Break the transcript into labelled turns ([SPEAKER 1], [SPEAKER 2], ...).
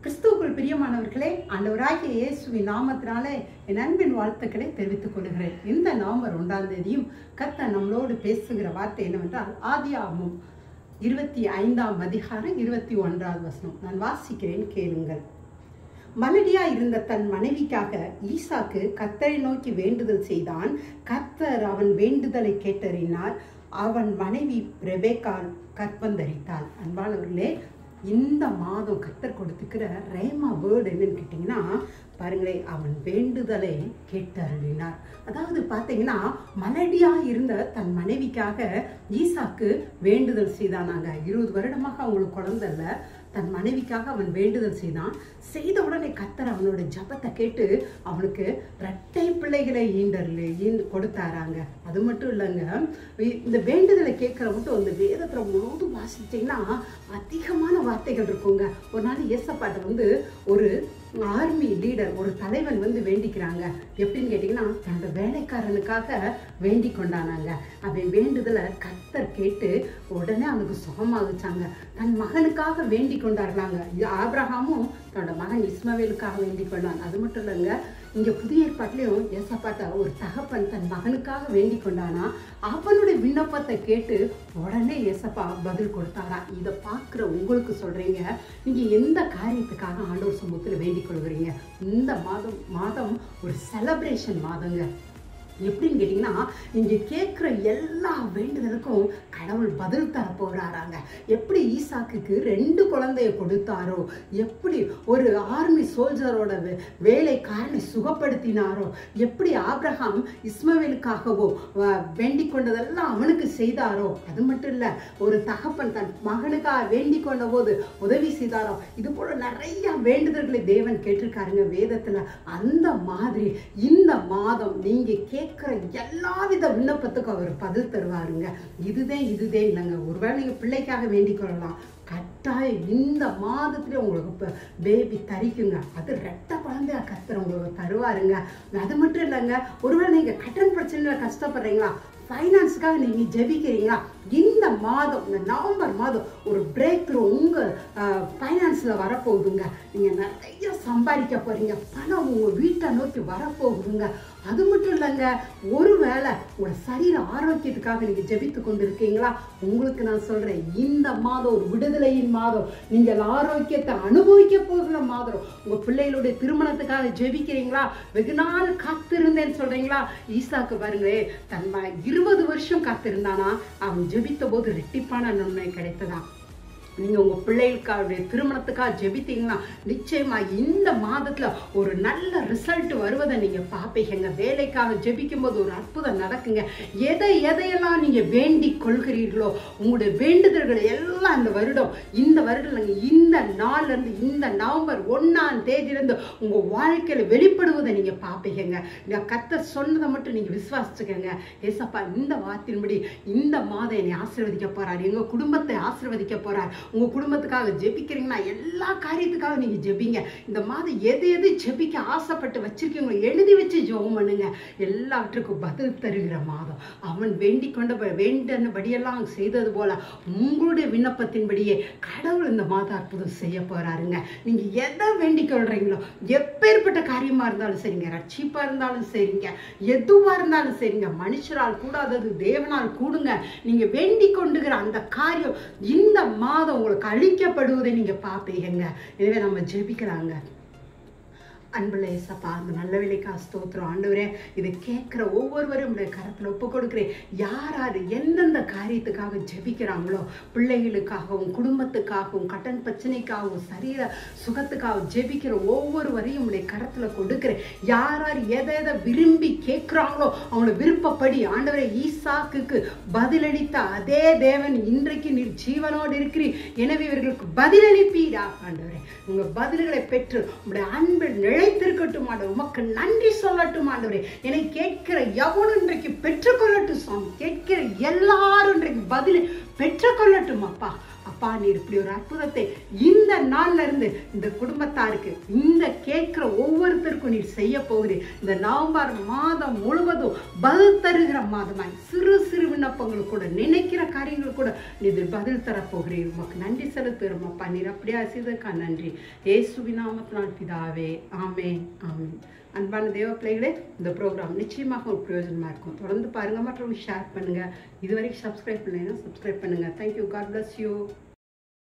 [SPEAKER 1] கிறிஸ்துவுக்குள் பிரியமானவர்களே ஆண்டவராகிய இயேசுவின் நாமத்தினாலே என் அன்பின் வாழ்த்துக்களை தெரிவித்துக் கொள்கிறேன் இந்த நவம்பர் ஒன்றாம் தேதியும் கர்த்தர் நம்மளோடு பேசுகிற வார்த்தை என்னவென்றால் ஆதியாகமம் இருபத்தி ஐந்தாம் அதிகாரம் இருபத்தி ஒன்றாவது வசனம் நான் வாசிக்கிறேன் கேளுங்கள் மலடியா இருந்த தன் மனைவிக்காக ஈசாக்கு கத்தரை நோக்கி வேண்டுதல் செய்தான் கர்த்தர் அவன் வேண்டுதலை கேட்டறினார் அவன் மனைவி ரெபேக்கால் கற்பந்தரித்தாள் அன்பானவர்களே இந்த மாதம் கத்தர் கொடுத்துக்கிற ரேமா வேர்டு என்னன்னு கேட்டிங்கன்னா பாருங்களேன் அவன் வேண்டுதலை கேட்டருளினார் அதாவது பார்த்தீங்கன்னா மலடியா இருந்த தன் மனைவிக்காக ஈசாக்கு வேண்டுதல் செய்தானாங்க இருபது வருடமாக அவங்களுக்கு குழந்தை இல்லை தன் மனைவிக்காக அவன் வேண்டுதல் செய்தான் செய்த உடனே கத்தர் அவனோட ஜபத்தை கேட்டு அவனுக்கு இரட்டை பிள்ளைகளை ஈண்டர்ல ஈண்டு கொடுத்தாராங்க அது மட்டும் இல்லைங்க இ- இந்த வேண்டுதலை கேட்குற மட்டும் இந்த வேதத்தில் முழுவதும் வாசிச்சிங்கன்னா அதிகமான வார்த்தைகள் இருக்குங்க ஒரு நாள் ஏசப்பாட்டை வந்து ஒரு ஆர்மி லீடர் ஒரு தலைவன் வந்து வேண்டிக்கிறாங்க எப்படின்னு கேட்டிங்கன்னா தன்னோட வேலைக்காரனுக்காக வேண்டி கொண்டானாங்க அவன் வேண்டுதலை கத்தர் கேட்டு உடனே அவனுக்கு சுகமாகுச்சாங்க தன் மகனுக்காக வேண்டி கொண்டாடுறாங்க இது ஆபிரகாமும் தன்னோட மகன் இஸ்மவேலுக்காக வேண்டி கொண்டான் அது மட்டும் இல்லைங்க இங்க புதிய ஏற்பாட்டிலையும் ஏசப்பாட்ட ஒரு தகப்பன் தன் மகனுக்காக வேண்டி கொண்டானா அவனுடைய விண்ணப்பத்தை கேட்டு உடனே ஏசப்பா பதில் கொடுத்தாரா இதை பார்க்குற உங்களுக்கு சொல்றீங்க நீங்க எந்த காரியத்துக்காக ஆண்டவர் சமூகத்தில் வேண்டிக் கொள்கிறீங்க இந்த மாதம் மாதம் ஒரு செலப்ரேஷன் மாதங்க எப்படின்னு கேட்டிங்கன்னா இங்கே கேட்குற எல்லா வேண்டுதலுக்கும் கடவுள் பதில் தர போகிறாராங்க எப்படி ஈசாக்குக்கு ரெண்டு குழந்தைய கொடுத்தாரோ எப்படி ஒரு ஆர்மி சோல்ஜரோட வே- வேலைக்காரனை சுகப்படுத்தினாரோ எப்படி ஆபிரகாம் இஸ்மவேலுக்காகவோ வ- வேண்டிக் கொண்டதெல்லாம் அவனுக்கு செய்தாரோ அது மட்டும் இல்லை ஒரு தகப்பன் தன் மகனுக்காக வேண்டிக் கொண்ட போது உதவி செய்தாரோ இது போல நிறைய வேண்டுதல்களை தேவன் கேட்டிருக்காருங்க வேதத்துல அந்த மாதிரி இந்த மாதம் நீங்க கேட்குற எல்லாவித விண்ணப்பத்துக்கும் அவர் பதில் தருவாருங்க இதுதான் இதுதே இல்லைங்க ஒருவேளை நீங்க பிள்ளைக்காக வேண்டிக் கொள்ளலாம் கட்டாயம் இந்த மாதத்துல உங்களுக்கு இப்போ பேபி தரிக்குங்க அது ரெட்டை குழந்தையா கத்துற உங்களுக்கு தருவாருங்க அது மட்டும் இல்லைங்க ஒருவேளை நீங்க கடன் பிரச்சனையில கஷ்டப்படுறீங்களா ஃபைனான்ஸுக்காக நீங்க ஜெபிக்கிறீங்களா இந்த மாதம் இந்த நவம்பர் மாதம் ஒரு பிரேக் த்ரூ உங்க ஃபைனான்ஸ்ல வரப்போகுதுங்க நீங்க நிறைய சம்பாதிக்க போறீங்க பணம் உங்க வீட்டை நோக்கி வரப்போகுதுங்க அது மட்டும் இல்லைங்க ஒருவேளை உங்களோட சரீர ஆரோக்கியத்துக்காக நீங்க ஜெபித்து கொண்டு இருக்கீங்களா உங்களுக்கு நான் சொல்றேன் இந்த மாதம் ஒரு விடுதலையின் மாதம் நீங்கள் ஆரோக்கியத்தை அனுபவிக்க போகிற மாதம் உங்க பிள்ளைகளுடைய திருமணத்துக்காக ஜெபிக்கிறீங்களா வெகு நாள் காத்திருந்தேன்னு சொல்றீங்களா ஈசாக்கு பாருங்களே தன் ம- இருபது வருஷம் காத்திருந்தானா அவன் ஜெபித்த போது ரெட்டிப்பான நன்மை கிடைத்ததா நீங்க உங்க பிள்ளைகளுக்காக திருமணத்துக்காக ஜெபித்தீங்கன்னா நிச்சயமா இந்த மாதத்துல ஒரு நல்ல ரிசல்ட் வருவதை நீங்க பார்ப்பீங்க வேலைக்காக ஜெபிக்கும் போது ஒரு அற்புதம் நடக்குங்க எதை எதையெல்லாம் நீங்க வேண்டிக் கொள்கிறீர்களோ உங்களுடைய வேண்டுதல்கள் எல்லாம் இந்த வருடம் இந்த வருடம் நீங்க இந்த நாள்ல இருந்து இந்த நவம்பர் ஒன்னாம் தேதியிலிருந்து உங்க வாழ்க்கையில வெளிப்படுவதை நீங்க பார்ப்பீங்க இந்த கத்தர் சொன்னதை மட்டும் நீங்க விசுவாசிச்சுக்கங்க ஏசப்பா இந்த வார்த்தையின்படி இந்த மாதம் என்னை ஆசீர்வதிக்க போறார் எங்க குடும்பத்தை ஆசீர்வதிக்க போறார் உங்க குடும்பத்துக்காக ஜெபிக்கிறீங்கன்னா எல்லா காரியத்துக்காக நீங்க ஜெபிங்க இந்த மாதம் எது எது ஜெபிக்க ஆசைப்பட்டு வச்சிருக்கீங்களோ எழுதி வச்சு ஜெபம் பண்ணுங்க எல்லாவற்றுக்கும் பதில் தருகிற மாதம் அவன் வேண்டிக் கொண்ட வேண்டனபடியெல்லாம் செய்தது போல உங்களுடைய விண்ணப்பத்தின்படியே கடவுள் இந்த மாதம் அற்புதம் செய்ய போறாருங்க நீங்க எதை வேண்டிக் கொள்றீங்களோ எப்பேற்பட்ட காரியமா இருந்தாலும் சரிங்க ரட்சிப்பா இருந்தாலும் சரிங்க எதுவா இருந்தாலும் சரிங்க மனுஷரால் கூடாதது தேவனால் கூடுங்க நீங்க வேண்டிக் கொண்டுகிற அந்த காரியம் இந்த மாதம் உங்களுக்கு அழிக்கப்படுவதை நீங்க பார்ப்பீங்க எனவே நம்ம ஜெபிக்கலாங்க அன்புள்ள ஏசப்பா அந்த நல்ல வேலைக்கா ஸ்தோத்திரம் ஆண்டவரே இதை கேட்குற ஒவ்வொருவரும் உடைய கரத்தில் ஒப்பு கொடுக்குறேன் யார் யார் எந்தெந்த காரியத்துக்காக ஜெபிக்கிறாங்களோ பிள்ளைகளுக்காகவும் குடும்பத்துக்காகவும் கடன் பிரச்சனைக்காகவும் சரீர சுகத்துக்காகவும் ஜெபிக்கிற ஒவ்வொருவரையும் உடைய கரத்தில் கொடுக்குறேன் யார் யார் எதை எதை விரும்பி கேட்குறாங்களோ அவங்களோட விருப்பப்படி ஆண்டவரே ஈசாக்குக்கு பதிலளித்த அதே தேவன் இன்றைக்கு நீர் ஜீவனோடு இருக்கிறீர் எனவே இவர்களுக்கு பதிலளிப்பீரா ஆண்டவரே உங்க பதில்களை பெற்று உங்களுடைய அன்பில் நிலைத்திருக்கட்டும் ஆண்டவர் உமக்கு நன்றி சொல்லட்டும் ஆண்டவரே என்னை கேட்கிற எவனும் இன்றைக்கு பெற்றுக்கொள்ளட்டும் சுவாமி கேட்கிற எல்லாரும் இன்றைக்கு பதிலை பெற்றுக்கொள்ளட்டும் அப்பா அப்பா அப்பா நீர் இப்படி ஒரு அற்புதத்தை இந்த நாள்ல இருந்து இந்த குடும்பத்தாருக்கு இந்த கேட்கிற ஒவ்வொருத்தருக்கும் நீர் செய்ய போகிறீர் இந்த நவம்பர் மாதம் முழுவதும் பதில் தருகிற மாதமாய் சிறு சிறு விண்ணப்பங்கள் கூட நினைக்கிற காரியங்கள் கூட நீர் பதில் தரப்போகிறீர் உமக்கு நன்றி செலுத்துகிறோம் அப்பா நீர் அப்படியே செய்ததுக்கா நன்றி இயேசுவின் நாமத்தினால் பிதாவே ஆமென் ஆமென் அன்பான தேவ பிள்ளைகளே இந்த ப்ரோக்ராம் நிச்சயமாக ஒரு பிரயோஜனமாக இருக்கும் தொடர்ந்து பாருங்கள் மற்றும் ஷேர் பண்ணுங்கள் இது வரைக்கும் சப்ஸ்கிரைப் பண்ணலைன்னா சப்ஸ்கிரைப் பண்ணுங்கள் தேங்க்யூ காட் bless யூ